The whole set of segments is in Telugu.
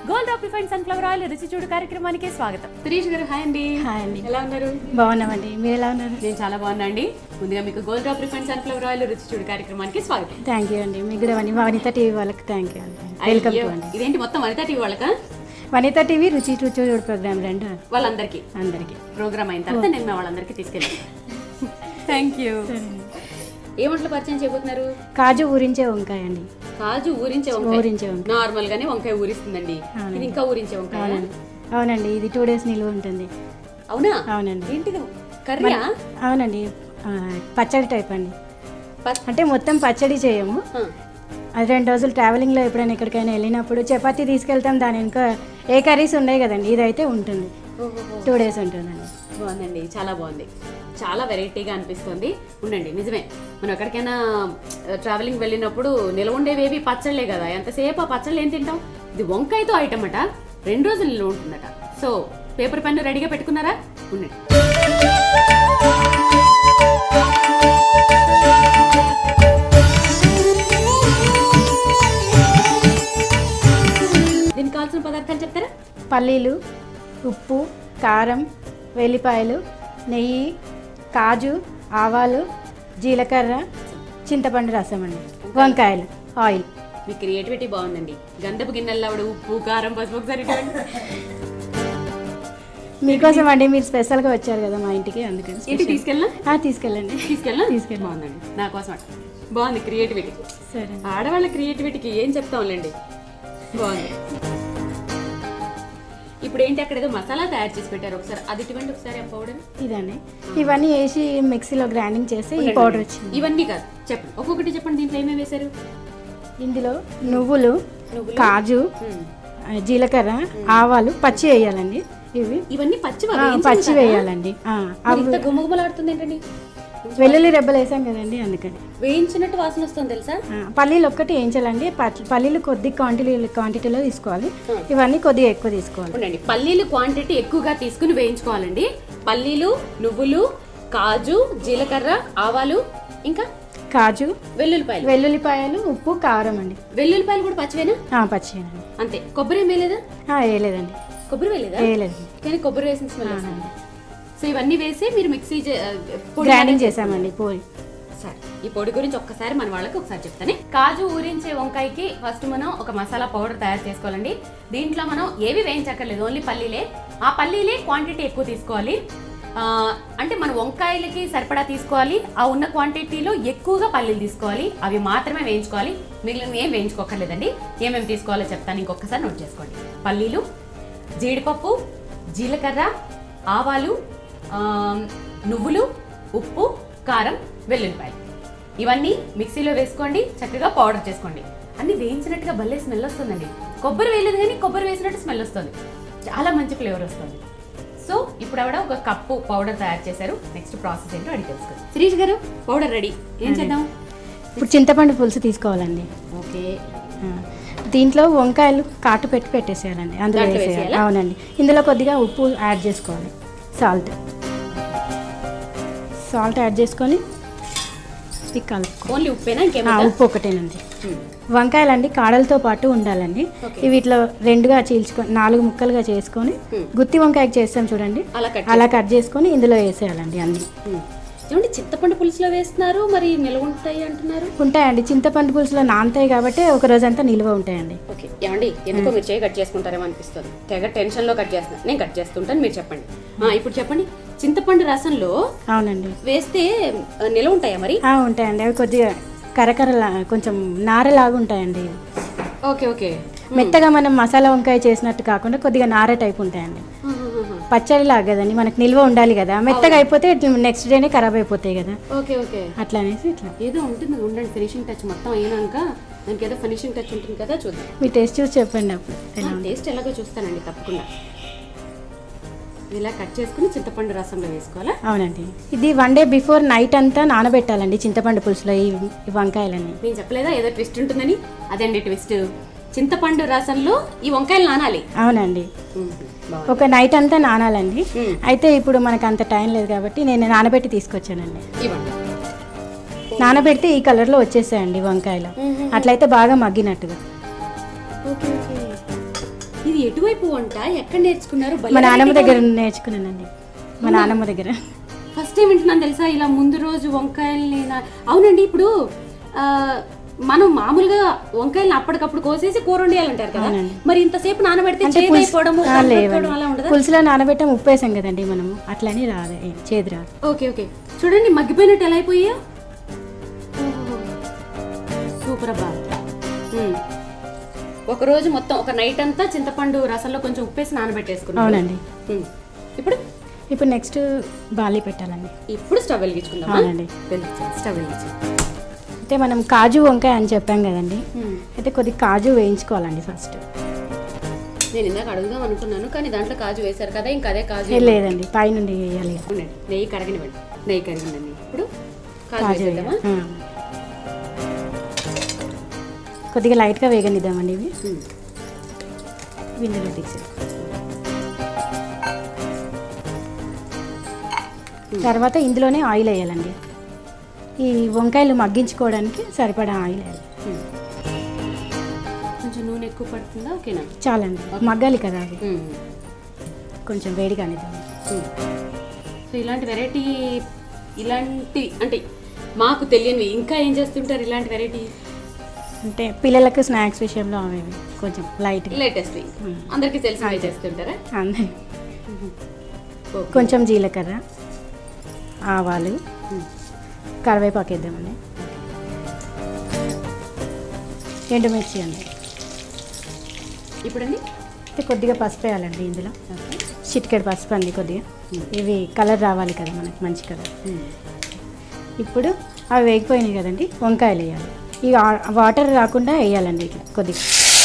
Gold of refine sunflower oil రుచి చూడు కార్యక్రమానికి స్వాగతం శిరీష్ గారు హాయ్ అండి హాయ్ అండి ఎలా ఉన్నారు బాగున్నామండి మీరు ఎలా ఉన్నారు నేను చాలా బాగున్నా అండి ముందుగా మీకు gold of refine sunflower oil రుచి చూడు కార్యక్రమానికి స్వాగతం థ్యాంక్ యూ అండి మీకు కూడా వని- వనిత టీవీ వాళ్ళకి థ్యాంక్ యూ అండి వెల్కమ్ అయ్యో, టు అండి ఇదేంటి మొత్తం వనిత టీవీ వాళ్ళక వనిత టీవీ రుచి రుచి చూడు ప్రోగ్రామ్ రెండు వాళ్ళందరికీ అందరికి ప్రోగ్రామ్ అయిన తర్వాత నేను మా వాళ్ళందరికీ తీసుకెళ్ళాను థ్యాంక్ యూ ఏ వంటలు పరిచయం చేయబోతున్నారు కాజు ఊరించే వంకాయ అండి కాజు ఊరించే వంకాయ ఊరించే వంకాయ నార్మల్ గానే వంకాయ ఊరిస్తుందండి ఇది ఇంకా ఊరించే వంకాయ అవునండి ఇది టూ డేస్ నిల్వ ఉంటుంది అవునా అవునండి ఏంటిది కర్రీయా అవునండి ఆ, పచ్చడి టైప్ అండి పచ్- అంటే మొత్తం పచ్చడి చేయము ఆ, అది రెండు రోజులు ట్రావెలింగ్లో ఎప్పుడైనా ఎక్కడికైనా వెళ్ళినప్పుడు చపాతీ తీసుకెళ్తాం దాని ఇంకా ఏ కర్రీస్ ఉన్నాయి కదండి ఇదైతే ఉంటుంది ఓహోహో. టూ డేస్ ఉంటుందండి బాగుందండి చాలా బాగుంది చాలా వెరైటీగా అనిపిస్తుంది ఉండండి నిజమే మనం ఎక్కడికైనా ట్రావెలింగ్ వెళ్ళినప్పుడు నిల్వ ఉండేవేవి పచ్చళ్ళే కదా ఎంతసేపు ఆ పచ్చళ్ళు ఏం తింటాం ఇది వంకాయతో ఐటమ్ అట రెండు రోజులు నిల్వ ఉంటుందట సో పేపర్ పెన్ను రెడీగా పెట్టుకున్నారా ఉండండి దీనికి కావాల్సిన పదార్థాలు చెప్తారా పల్లీలు ఉప్పు కారం వెల్లిపాయలు నెయ్యి కాజు ఆవాలు జీలకర్ర చింతపండు రసం అండి వంకాయలు ఆయిల్ మీ క్రియేటివిటీ బాగుందండి గంధపు గిన్నెల్లో ఆవిడ ఉప్పు కారం పసుపు ఒకసారి ఇటువంటి. మీకోసం అండి మీరు స్పెషల్గా వచ్చారు కదా మా ఇంటికి అందుకని ఇంటికి తీసుకెళ్ళా ఆ, తీసుకెళ్ళండి తీసుకెళ్ళా తీసుకెళ్ళి బాగుందండి నా కోసం అట్ట బాగుంది క్రియేటివిటీ సరే ఆడవాళ్ళ క్రియేటివిటీకి ఏం చెప్తాంలేండి బాగుంది ఇప్పుడు ఏంటి అక్కడ ఏదో మసాలా తయారు చేసి పెట్టారు ఒకసారి అది ఇటువంటి ఒకసారి ఆ పౌడర్ ఇదండి ఇవన్నీ వేసి మిక్సీలో గ్రైండింగ్ చేస్తే ఈ పౌడర్ వచ్చింది ఇవన్నీ కాదు చెప్పండి ఒక్కొక్కటి చెప్పండి దీంట్లో ఏమేమి వేశారు ఇందులో నువ్వులు నువ్వులు. కాజు హ్మ్. ఆ, జీలకర్ర ఆవాలు పచ్చి వేయాలండి ఇవి ఇవన్నీ పచ్చి ఆ, పచ్చి వేయాలండి ఆ, అవి ఇంత గుమ్మగుమ్మలాడుతుంది ఏంటండి వెల్లుల్లి రెబ్బలు వేసాం కదండి అందుకని వేయించినట్టు వాసన వస్తుంది తెలుసా ఆ, పల్లీలు ఒక్కటి వేయించాలండి ప- పల్లీలు కొద్ది క్వాంటిటీ క్వాంటిటీలో తీసుకోవాలి ఇవన్నీ కొద్దిగా ఎక్కువ తీసుకోవాలి ఉండండి పల్లీలు క్వాంటిటీ ఎక్కువగా తీసుకుని వేయించుకోవాలండి పల్లీలు నువ్వులు కాజు జీలకర్ర ఆవాలు ఇంకా కాజు వెల్లుల్లిపాయలు వెల్లుల్లిపాయలు ఉప్పు కారం అండి వెల్లుల్లిపాయలు కూడా పచ్చివేనా ఆ, పచ్చివేనండి అంతే కొబ్బరి ఏం వేయలేదా ఆ, వేయలేదండి కొబ్బరి వేయలేదా వేయలేదండి కానీ కొబ్బరి వేసిన స్మెల్ వస్తుంది సో ఇవన్నీ వేసి మీరు మిక్సీ చే- ఆ, పొడి గ్రైండింగ్ చేసామండి పోయి సరే ఈ పొడి గురించి ఒక్కసారి మన వాళ్ళకి ఒకసారి చెప్తానే కాజు ఊరించే వంకాయకి ఫస్ట్ మనం ఒక మసాలా పౌడర్ తయారు చేసుకోవాలండి దీంట్లో మనం ఏవి వేయించక్కర్లేదు ఓన్లీ పల్లీలే ఆ పల్లీలే క్వాంటిటీ ఎక్కువ తీసుకోవాలి ఆ, అంటే మన వంకాయలకి సరిపడా తీసుకోవాలి ఆ ఉన్న క్వాంటిటీలో ఎక్కువగా పల్లీలు తీసుకోవాలి అవి మాత్రమే వేయించుకోవాలి మిగిలిన ఏం వేయించుకోకర్లేదండి ఏమేమి తీసుకోవాలో చెప్తాను ఇంకొకసారి నోట్ చేసుకోండి పల్లీలు జీడిపప్పు జీలకర్ర ఆవాలు ఆ, నువ్వులు ఉప్పు కారం వెల్లుల్లిపాయలు ఇవన్నీ మిక్సీలో వేసుకోండి చక్కగా పౌడర్ చేసుకోండి అన్ని వేయించినట్టుగా భలే స్మెల్ వస్తుందండి కొబ్బరి వేయలేదు కానీ కొబ్బరి వేసినట్టు స్మెల్ వస్తుంది చాలా మంచి ఫ్లేవర్ వస్తుంది సో ఇప్పుడు ఆవిడ ఒక కప్పు పౌడర్ తయారు చేశారు నెక్స్ట్ ప్రాసెస్ ఏంటో అడిగి తెలుసుకుందాం శిరీష్ గారు పౌడర్ రెడీ ఏం చేద్దాం ఇప్పుడు చింతపండు పులుసు తీసుకోవాలండి ఓకే ఆ, దీంట్లో వంకాయలు కాటు పెట్టి పెట్టేసేయాలండి అందులో దాంట్లో వేసేయాలి వేసేయాలా? అవునండి ఇందులో కొద్దిగా ఉప్పు యాడ్ చేసుకోవాలి సాల్ట్ సాల్ట్ యాడ్ చేసుకొని ఇది కలుపుకో ఓన్లీ ఉప్పేనా ఆ, ఇంకేమైనా ఉప్పు ఒకటేనండి వంకాయలండి కాడలతో పాటు ఉండాలండి Okay. ఇవి ఇట్లా రెండుగా చీల్చుకొని నాలుగు ముక్కలుగా చేసుకొని Hmm. గుత్తి వంకాయకి చేస్తాం చూడండి అలా కట్ అలా కట్ చేసుకొని ఇందులో వేసేయాలండి అన్ని ఉమ్. ఏమండి చింతపండు పులుసులో వేస్తున్నారు మరి నిల్వ ఉంటాయి అంటున్నారు ఉంటాయండి చింతపండు పులుసులో నానతాయి కాబట్టి ఒక రోజంతా నిల్వ ఉంటాయండి ఓకే ఏమండి ఎందుకో మీరు చేయి కట్ చేసుకుంటారేమో అనిపిస్తుంది తెగ టెన్షన్ లో కట్ చేస్తున్నా నేను కట్ చేస్తుంటాను మీరు చెప్పండి ఆ, ఇప్పుడు చెప్పండి చింతపండు రసంలో అవునండి వేస్తే ఆ, నిల్వ ఉంటాయా మరి ఆ, ఉంటాయండి అవి కొద్దిగా కరకరలా కొంచెం నారలాగా ఉంటాయండి ఇవి. ఓకే ఓకే మెత్తగా మనం మసాలా వంకాయ చేసినట్టు కాకుండా కొద్దిగా నార టైప్ ఉంటాయండి పచ్చడి లాగా కదండి మనకు నిల్వ ఉండాలి కదా మెత్తగా అయిపోతే నెక్స్ట్ డేనే ఖరాబ్ అయిపోతాయి కదా ఓకే ఓకే అట్లా అనేసి ఇట్లా ఏదో ఉంటుంది ఉండండి ఫినిషింగ్ టచ్ మొత్తం అయినాక దానికి ఏదో ఫినిషింగ్ టచ్ ఉంటుంది కదా చూద్దాం మీ టేస్ట్ చూసి చెప్పండి అప్పుడు ఎలా ఉంది. టేస్ట్ ఎలాగో చూస్తానండి తప్పకుండా ఇలా కట్ చేసుకుని చింతపండు రసంలో వేసుకోవాలా అవునండి ఇది వన్ డే బిఫోర్ నైట్ అంతా నానబెట్టాలండి చింతపండు పులుసులో ఈ ఈ వంకాయలన్నీ నేను చెప్పలేదా ఏదో ట్విస్ట్ ఉంటుందని అదండి ట్విస్ట్ చింతపండు రసంలో ఈ వంకాయలు నానాలి అవునండి ఉమ్, బాగుంది. ఒక నైట్ అంతా నానాలండి మ్మ్. అయితే ఇప్పుడు మనకు అంత టైం లేదు కాబట్టి నేను నానబెట్టి తీసుకొచ్చానండి ఇవ్వండి నానబెడితే ఈ కలర్లో వచ్చేసాయండి వంకాయలు మ్మ్. అట్లయితే బాగా మగ్గినట్టుగా ఓకే ఓకే ఇది ఎటువైపు వంట ఎక్కడ నేర్చుకున్నారు మా నాన్నమ్మ దగ్గర నేర్చుకున్నానండి మా నాన్నమ్మ దగ్గర ఫస్ట్ టైం వింటున్నాను తెలుసా ఇలా ముందు రోజు వంకాయల్ని నా- అవునండి ఇప్పుడు ఆ, మనం మామూలుగా వంకాయల్ని అప్పటికప్పుడు కోసేసి కూర వండేయాలంటారు కదా అవునండి. మరి ఇంతసేపు నానబెడితే అంటే పులుసు చేదైపోవడము ఆ, కలగకపోవడం అలా ఉండదా పులుసులో నానబెట్టాం ఉప్పు వేసాం కదండి మనము అట్లని రాదు ఏం చేదు రాదు ఓకే ఓకే చూడండి మగ్గిపోయినట్టు ఎలా అయిపోయా సూపర్ అబ్బా మ్మ్. ఒక రోజు మొత్తం ఒక నైట్ అంతా చింతపండు రసంలో కొంచెం ఉప్పేసి నానబెట్టేసుకున్నాం అవునండి మ్మ్. ఇప్పుడు ఇప్పుడు నెక్స్ట్ బాలి పెట్టాలండి ఇప్పుడు స్టవ్ వెలిగించుకుందామా అవునండి వెలిగించండి స్టవ్ వెలిగించండి అయితే మనం కాజు వంకాయ అని చెప్పాం కదండి మ్మ్. అయితే కొద్ది కాజు వేయించుకోవాలండి ఫస్ట్ నేను ఇందాక అడుగుదాం అనుకున్నాను కానీ దాంట్లో కాజు వేశారు కదా ఇంకా అదే కాజు ఏ లేదండి పైనుండి వేయాలి ఉండండి నెయ్యి కరగనివ్వండి నెయ్యి కరిగిందండి ఇప్పుడు కాజు కాజు వేసేద్దామా వేయాలి. ఆ. కొద్దిగా లైట్గా వేగనిద్దామండి ఇవి మ్మ్. విందులో తీసి తర్వాత ఇందులోనే ఆయిల్ వేయాలండి ఈ వంకాయలు మగ్గించుకోవడానికి సరిపడా ఆయిల్ వేయాలి మ్మ్. కొంచెం నూనె ఎక్కువ పడుతుందా ఓకేనా చాలండి మగ్గాలి కదా అవి మ్మ్. కొంచెం వేడిగా అనిద్దాం మ్మ్. సో ఇలాంటి వెరైటీ ఇలాంటి అంటే మాకు తెలియనివి ఇంకా ఏం చేస్తుంటారు ఇలాంటి వెరైటీ అంటే పిల్లలకు స్నాక్స్ విషయంలో అవి ఇవి కొంచెం లైట్గా లేటెస్ట్ అందరికీ తెలిసి చేస్తుంటారా అంతే ఓకే. కొంచెం జీలకర్ర ఆవాలు మ్మ్. కరివేపాకు వేద్దామండి ఎండుమిర్చి అండి ఇప్పుడండి అయితే కొద్దిగా పసుపు వేయాలండి ఇందులో ఓకే. చిటికెడు పసుపు అండి కొద్దిగా ఇవి కలర్ రావాలి కదా మనకి మంచి కలర్ మ్మ్. ఇప్పుడు అవి వేగిపోయినాయి కదండి వంకాయలు వేయాలి ఇవి ఆ- వాటర్ రాకుండా వేయాలండి ఇట్లా కొద్దిగా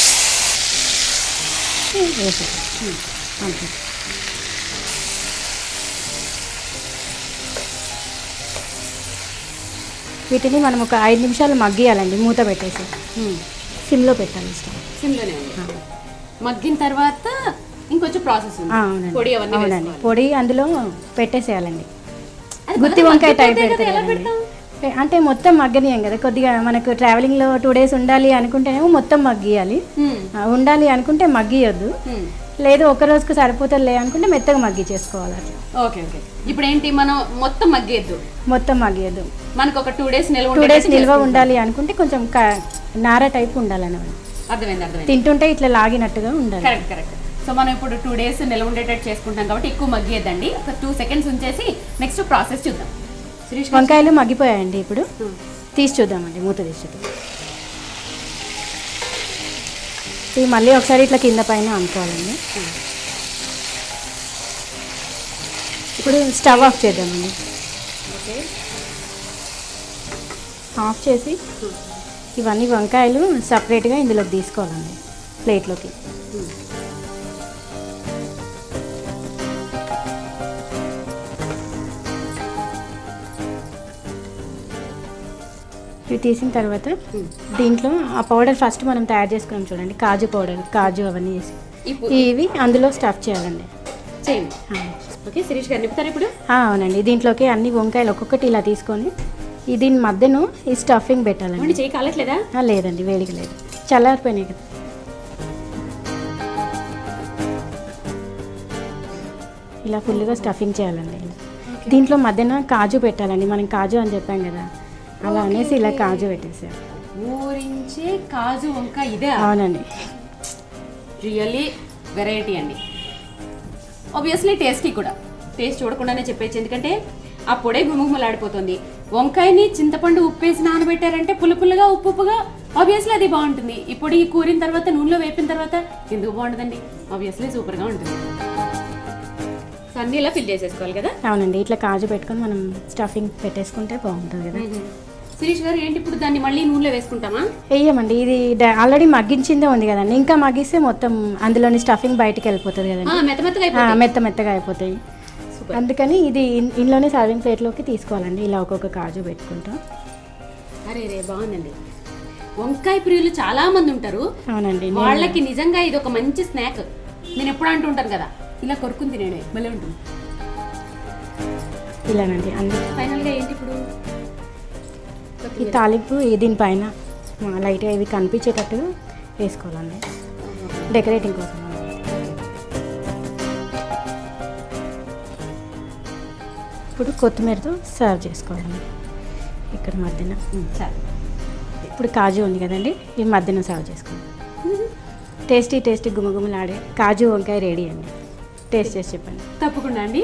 వేసారు అంతే వీటిని మనం ఒక ఐదు నిమిషాలు మగ్గియాలండి మూత పెట్టేసి మ్మ్. సిమ్లో పెట్టాలి స్టవ్ సిమ్లోనే ఉంది మగ్గిన తర్వాత ఇంకొంచెం ప్రాసెస్ ఉంది ఆ, అవునండి పొడి అవన్నీ అవునండి వేసుకోవాలి. పొడి అందులో పెట్టేసేయాలండి అది గుత్తి బాగా వంకాయ టైప్ మగ్గిపోతే కదా, పెడతారు ఎలా కదండి. పెడతాం? పె- అంటే మొత్తం మగ్గనియం కదా కొద్దిగా మనకు ట్రావెలింగ్లో టూ డేస్ ఉండాలి అనుకుంటేనేమో మొత్తం మగ్గియాలి మ్మ్. ఆ, ఉండాలి అనుకుంటే మగ్గియొద్దు మ్మ్. లేదు ఒక రోజుకు సరిపోతుంది అనుకుంటే మెత్తగా మగ్గి చేసుకోవాలి అట్లా ఓకే ఓకే ఇప్పుడు ఏంటి మనం మొత్తం మగ్గేద్దు మొత్తం మగ్గియద్దు మనకు ఒక టూ డేస్ నిల్వ టూ ఉండేటట్టు డేస్ నిల్వ చేసుకుంటాం. ఉండాలి అనుకుంటే కొంచెం క- నార టైప్ ఉండాలన్నమాట అర్థమైంది అర్థమైంది తింటుంటే ఇట్లా లాగినట్టుగా ఉండాలి కరెక్ట్ కరెక్ట్ సో మనం ఇప్పుడు టూ డేస్ నిల్వ ఉండేటట్టు చేసుకుంటాం కాబట్టి ఎక్కువ మగ్గేద్దండి ఒక టూ సెకండ్స్ ఉంచేసి నెక్స్ట్ ప్రాసెస్ చూద్దాం శిరీష్ గారు. వంకాయలు మగ్గిపోయాయండి ఇప్పుడు మ్మ్. తీసి చూద్దామండి మూత తీసి చూద్దాం ఇవి మళ్ళీ ఒకసారి ఇట్లా కింద పైన అనుకోవాలండి ఇప్పుడు స్టవ్ ఆఫ్ చేద్దామండి ఓకే ఆఫ్ చేసి ఇవన్నీ వంకాయలు సపరేట్గా ఇందులోకి తీసుకోవాలండి ప్లేట్లోకి మ్మ్. ఇవి తీసిన తర్వాత మ్మ్. దీంట్లో ఆ పౌడర్ ఫస్ట్ మనం తయారు చేసుకున్నాం చూడండి కాజు పౌడర్ కాజు అవన్నీ వేసి ఇప్పుడు ఇవి అందులో స్టఫ్ చేయాలండి చేయండి ఆ. ఓకే శిరీష్ గారు నింపుతారు ఇప్పుడు ఆ, అవునండి దీంట్లోకి అన్ని వంకాయలు ఒక్కొక్కటి ఇలా తీసుకొని ఈ దీని మధ్యను ఈ స్టఫింగ్ పెట్టాలండి ఏమండి చేయి కాలట్లేదా ఆ, లేదండి వేడిగా లేదు చల్లారిపోయినాయి కదా ఇలా ఫుల్గా స్టఫింగ్ చేయాలండి ఇలా దీంట్లో మధ్యన కాజు పెట్టాలండి మనం కాజు అని చెప్పాం కదా అలా అనేసి ఇలా కాజు పెట్టేసారు ఊరించే కాజు వంకాయ ఇదే అవునండి రియల్లీ వెరైటీ అండి ఆబ్వియస్లీ టేస్టీ కూడా టేస్ట్ చూడకుండానే చెప్పేసి ఎందుకంటే ఆ పొడే గుమగుమలాడిపోతుంది వంకాయని చింతపండు ఉప్పేసి నానబెట్టారంటే పుల్ల పుల్లగా ఉప్పు ఉప్పుగా ఆబ్వియస్లీ అది బాగుంటుంది ఈ పొడి కూరిన తర్వాత నూనెలో వేపిన తర్వాత ఎందుకు బాగుంటుందండి ఆబ్వియస్లీ సూపర్గా ఉంటుంది సో అన్ని ఇలా ఫిల్ చేసేసుకోవాలి కదా అవునండి ఇట్లా కాజు పెట్టుకొని మనం స్టఫింగ్ పెట్టేసుకుంటే బాగుంటుంది కదా శిరీష్ గారు ఏంటి ఇప్పుడు దాన్ని మళ్ళీ నూనెలో వేసుకుంటామా వేయమండి ఇది ఆల్రెడీ మగ్గించిందే ఉంది కదండి ఇంకా మగ్గిస్తే మొత్తం అందులోని స్టఫింగ్ బయటికి వెళ్ళిపోతుంది ఆ, కదండి మెత్త మెత్తగా ఆ, అయిపోతుంది మెత్త మెత్తగా అయిపోతాయి సూపర్ అందుకని ఇది ఇన్- ఇంట్లోనే సర్వింగ్ ప్లేట్లోకి తీసుకోవాలండి ఇలా ఒక్కొక్క కాజు పెట్టుకుంటాం అరే రే బాగుందండి వంకాయ ప్రియులు చాలా మంది ఉంటారు అవునండి నేను- వాళ్ళకి నిజంగా ఇది ఒక మంచి స్నాక్ నేను ఎప్పుడు అంటుంటాను కదా ఇలా కొరుకుని తినేడే భలే ఉంటుంది ఇలానండి అన్ని ఫైనల్ గా ఏంటి ఇప్పుడు ఈ తాలింపు ఈ దీనిపైన లైట్గా ఇవి కనిపించేటట్టుగా వేసుకోవాలండి డెకరేటింగ్ కోసం ఇప్పుడు కొత్తిమీరతో సర్వ్ చేసుకోవాలండి ఇక్కడ మధ్యన చాలు ఇప్పుడు కాజు ఉంది కదండి ఈ మధ్యన సర్వ్ చేసుకోండి టేస్టీ టేస్టీ గుమగుమలాడే కాజు వంకాయ రెడీ అండి టేస్ట్ చేసి చెప్పండి తప్పకుండా అండి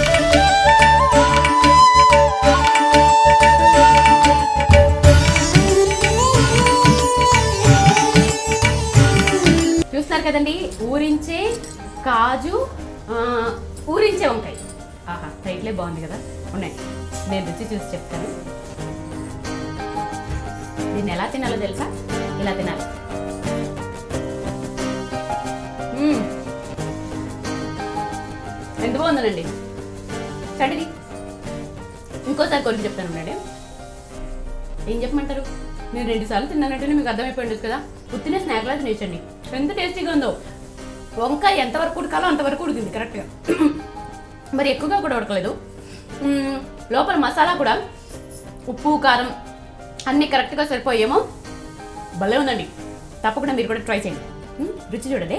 చూస్తారు కదండి ఊరించే కాజు ఆ, ఊరించే వంకాయ ఆహా టైట్లే బాగుంది కదా ఉన్నాయి నేను రుచి చూసి చెప్తాను దీన్ని ఎలా తినాలో తెలుసా ఇలా తినాలి మ్మ్. ఎంత బాగుందనండి చడిది ఇంకోసారి కొరికి చెప్తాను ఉండండి ఏం చెప్పమంటారు నేను రెండు సార్లు తిన్నానంటేనే మీకు అర్థమైపోయింది కదా ఉత్తిన స్నాక్ లాగా తినేసండి ఎంత టేస్టీగా ఉందో వంకాయ ఎంతవరకు ఉడకాలో అంతవరకు ఉడికింది కరెక్ట్గా మరి ఎక్కువగా కూడా ఉడకలేదు మ్మ్, లోపల మసాలా కూడా ఉప్పు కారం అన్నీ కరెక్ట్గా సరిపోయేమో భలే ఉందండి తప్పకుండా మీరు కూడా ట్రై చేయండి మ్మ్, రుచి చూడండి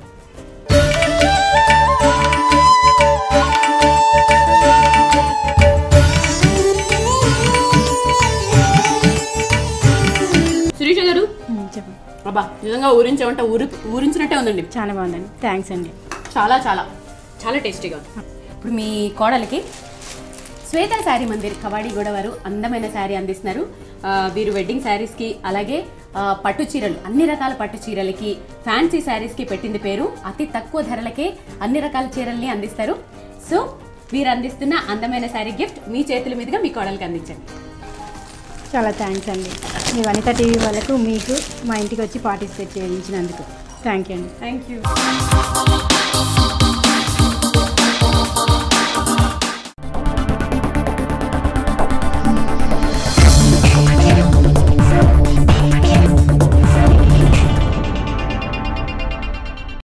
శిరీష గారు మ్మ్, చెప్పండి అబ్బా నిజంగా ఊరించే వంట ఊరి ఊరించినట్టే ఉందండి చాలా బాగుందండి థ్యాంక్స్ అండి చాలా చాలా చాలా టేస్టీగా ఉంది ఇప్పుడు మీ కోడలికి శ్వేత శారీ మందిర్ కవాడి కూడా వారు అందమైన శారీ అందిస్తున్నారు ఆ, వీరు వెడ్డింగ్ శారీస్కి అలాగే ఆ, పట్టు చీరలు అన్ని రకాల పట్టు చీరలకి ఫ్యాన్సీ శారీస్కి పెట్టింది పేరు అతి తక్కువ ధరలకే అన్ని రకాల చీరల్ని అందిస్తారు సో వీరు అందిస్తున్న అందమైన శారీ గిఫ్ట్ మీ చేతుల మీదుగా మీ కోడలికి అందించండి చాలా థ్యాంక్స్ అండి మీ వనిత టీవీ వాళ్ళకు మీకు మా ఇంటికి వచ్చి పార్టిసిపేట్ చేయించినందుకు థ్యాంక్ యూ అండి థ్యాంక్ యూ